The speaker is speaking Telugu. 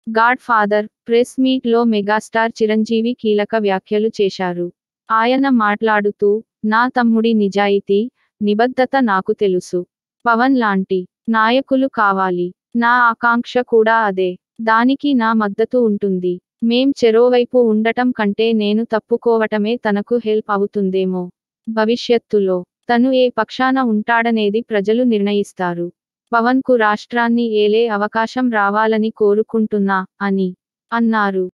గాడ్ ఫాదర్ ప్రెస్ మీట్ లో మెగాస్టార్ చిరంజీవి కీలక వ్యాఖ్యలు చేశారు ఆయన మాట్లాడుతూ నా తమ్ముడి నిజాయితీ నిబద్ధత నాకు తెలుసు పవన్ లాంటి నాయకులు కావాలి నా ఆకాంక్ష కూడా అదే దానికి నా మద్దతు ఉంటుంది మేం చెరోవైపు ఉండటం కంటే నేను తప్పుకోవటమే తనకు హెల్ప్ అవుతుందేమో భవిష్యత్తులో తను ఏ పక్షాన ఉంటాడనేది ప్రజలు నిర్ణయిస్తారు పవన్ కు రాష్ట్రాన్ని ఏలే అవకాశం రావాలని కోరుకుంటున్నా అని అన్నారు